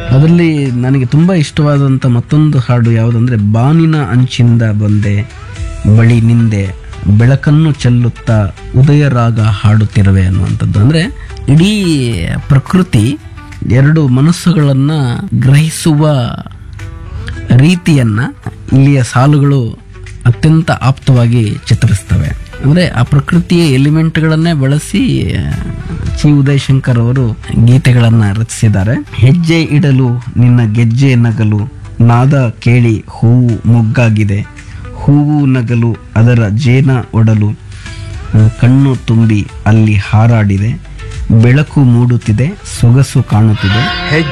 ಅದರಲ್ಲಿ ನನಗೆ ತುಂಬ ಇಷ್ಟವಾದಂಥ ಮತ್ತೊಂದು ಹಾಡು ಯಾವುದಂದ್ರೆ ಬಾನಿನ ಅಂಚಿಂದ ಬಂದೆ ಬಳಿ ನಿಂದೆ ಬೆಳಕನ್ನು ಚೆಲ್ಲುತ್ತಾ ಉದಯ ರಾಗ ಹಾಡುತ್ತಿರುವೆ ಅನ್ನುವಂಥದ್ದು ಅಂದರೆ ಇಡೀ ಪ್ರಕೃತಿ ಎರಡು ಮನಸ್ಸುಗಳನ್ನು ಗ್ರಹಿಸುವ ರೀತಿಯನ್ನ ಇಲ್ಲಿಯ ಸಾಲುಗಳು ಅತ್ಯಂತ ಆಪ್ತವಾಗಿ ಚಿತ್ರಿಸ್ತವೆ ಅಂದರೆ ಆ ಪ್ರಕೃತಿಯ ಎಲಿಮೆಂಟ್ಗಳನ್ನೇ ಬಳಸಿ ಚಿ ಉದಯಶಂಕರ್ ಅವರು ಗೀತೆಗಳನ್ನು ರಚಿಸಿದ್ದಾರೆ ಹೆಜ್ಜೆ ಇಡಲು ನಿನ್ನ ಗೆಜ್ಜೆ ನಗಲು ನಾದ ಕೇಳಿ ಹೂವು ಮೊಗ್ಗಾಗಿದೆ ಹೂವು ನಗಲು ಅದರ ಜೇನ ಒಡಲು ಆ, ಕಣ್ಣು ತುಂಬಿ ಅಲ್ಲಿ ಹಾರಾಡಿದೆ ಬೆಳಕು ಮೂಡುತ್ತಿದೆ ಸೊಗಸು ಕಾಣುತ್ತಿದೆ